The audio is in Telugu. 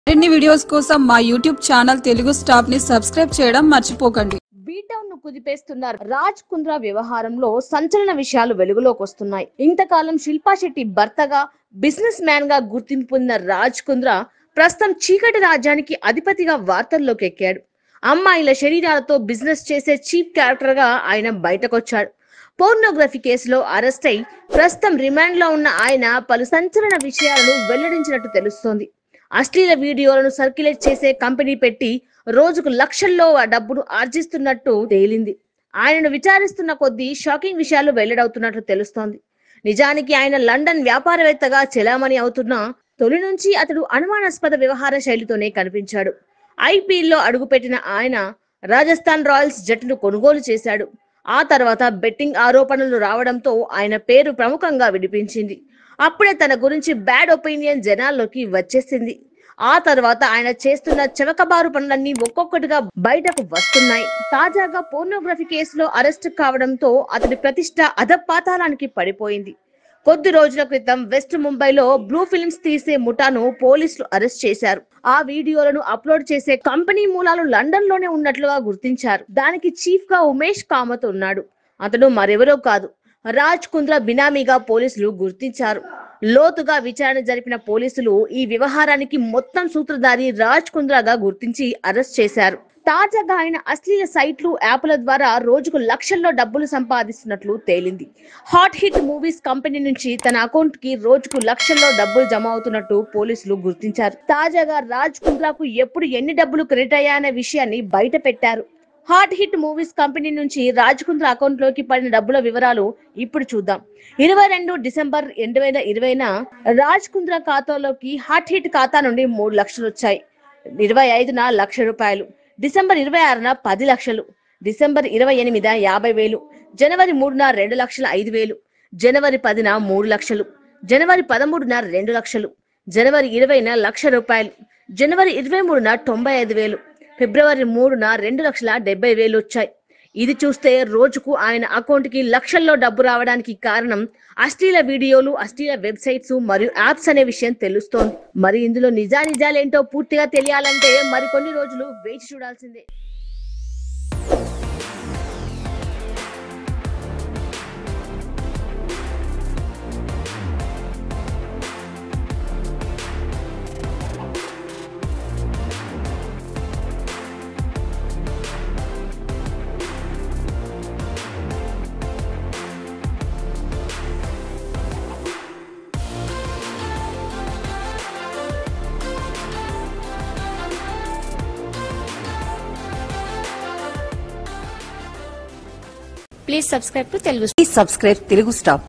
మరిన్ని వీడియోస్ కోసం మా యూట్యూబ్ ఛానల్ తెలుగు స్టాప్ ని సబ్స్క్రైబ్ చేయడం మర్చిపోకండి బీటౌన్ ను కుదిపేస్తున్న రాజ్ కుంద్రా వ్యవహారంలో సంచలన విషయాలు వెలుగులోకి వస్తున్నాయి ఇంతకాలం శిల్పా శెట్టి భర్తగా బిజినెస్ మ్యాన్ గా గుర్తింపు పొందిన రాజ్ కుంద్రా ప్రస్తుతం చీకటి రాజ్యానికి అధిపతిగా వార్తల్లోకి ఎక్కాడు అమ్మాయిల శరీరాలతో బిజినెస్ చేసే చీప్ క్యారెక్టర్ గా ఆయన బయటకొచ్చాడు పోర్నోగ్రఫీ కేసులో అరెస్ట్ అయి ప్రస్తుతం రిమాండ్ లో ఉన్న ఆయన పలు సంచలన విషయాలను వెల్లడించినట్టు తెలుస్తోంది అశ్లీల వీడియోలను సర్క్యులేట్ చేసే కంపెనీ పెట్టి రోజుకు లక్షల్లో ఆ డబ్బును ఆర్జిస్తున్నట్టు తేలింది ఆయనను విచారిస్తున్న కొద్దీ షాకింగ్ విషయాలు వెల్లడవుతున్నట్లు తెలుస్తోంది నిజానికి ఆయన లండన్ వ్యాపారవేత్తగా చెలామణి అవుతున్న తొలి నుంచి అతడు అనుమానాస్పద వ్యవహార శైలితోనే కనిపించాడు ఐపీఎల్లో అడుగుపెట్టిన ఆయన రాజస్థాన్ రాయల్స్ జట్టును కొనుగోలు చేశాడు ఆ తర్వాత బెట్టింగ్ ఆరోపణలు రావడంతో ఆయన పేరు ప్రముఖంగా వినిపించింది అప్పుడే తన గురించి బ్యాడ్ ఒపీనియన్ జనాల్లోకి వచ్చేసింది ఆ తర్వాత ఆయన చేస్తున్న చవకబారు పనులన్నీ ఒక్కొక్కటిగా బయటకు వస్తున్నాయి తాజాగా పోర్నోగ్రఫీ కేసులో అరెస్ట్ కావడంతో అతడి ప్రతిష్ట అధపాతాళానికి పడిపోయింది కొద్ది రోజుల క్రితం వెస్ట్ ముంబైలో బ్లూ ఫిల్మ్స్ తీసే ముఠాను పోలీసులు అరెస్ట్ చేశారు ఆ వీడియోలను అప్లోడ్ చేసే కంపెనీ మూలాలు లండన్ లోనే ఉన్నట్లుగా గుర్తించారు దానికి చీఫ్ గా ఉమేష్ కామత్ ఉన్నాడు అతడు మరెవరో కాదు రాజ్ కుంద్రా బినామీగా పోలీసులు గుర్తించారు లోతుగా విచారణ జరిపిన పోలీసులు ఈ వ్యవహారానికి మొత్తం సూత్రధారి రాజ్ కుంద్రాగా గుర్తించి అరెస్ట్ చేశారు తాజాగా ఆయన అశ్లీల సైట్లు యాప్ల ద్వారా రోజుకు లక్షల్లో డబ్బులు సంపాదిస్తున్నట్లు తేలింది హాట్ హిట్ మూవీస్ కంపెనీ నుంచి తన అకౌంట్ కి రోజుకు లక్షల్లో డబ్బులు జమ అవుతున్నట్టు పోలీసులు గుర్తించారు తాజాగా రాజ్ కుంద్రాకు ఎప్పుడు ఎన్ని డబ్బులు క్రెడిట్ అయ్యాయనే విషయాన్ని బయట పెట్టారు హాట్ హిట్ మూవీస్ కంపెనీ నుంచి రాజ్ కుంద్రా అకౌంట్ లోకి పడిన డబ్బుల వివరాలు ఇప్పుడు చూద్దాం ఇరవై రెండు డిసెంబర్ రెండు వేల ఇరవైన రాజ్ కుంద్రా ఖాతాలోకి హాట్ హిట్ ఖాతా నుండి మూడు లక్షలు వచ్చాయి ఇరవై ఐదున లక్ష రూపాయలు డిసెంబర్ ఇరవై ఆరున పది లక్షలు డిసెంబర్ ఇరవై ఎనిమిద యాభై వేలు జనవరి మూడున రెండు లక్షల ఐదు వేలు జనవరి పదిన మూడు లక్షలు జనవరి పదమూడున రెండు లక్షలు జనవరి ఇరవైన లక్ష రూపాయలు జనవరి ఇరవై మూడున తొంభై ఐదు వేలు ఫిబ్రవరి మూడున రెండు లక్షల డెబ్బై వేలు వచ్చాయి ఇది చూస్తే రోజుకు ఆయన అకౌంట్ కి లక్షల్లో డబ్బు రావడానికి కారణం అశ్లీల వీడియోలు అశ్లీల వెబ్సైట్స్ మరియు యాప్స్ అనే విషయం తెలుస్తోంది మరి ఇందులో నిజా నిజాలేంటో పూర్తిగా తెలియాలంటే మరికొన్ని రోజులు వేచి చూడాల్సిందే please subscribe to Telugu please subscribe Telugu stop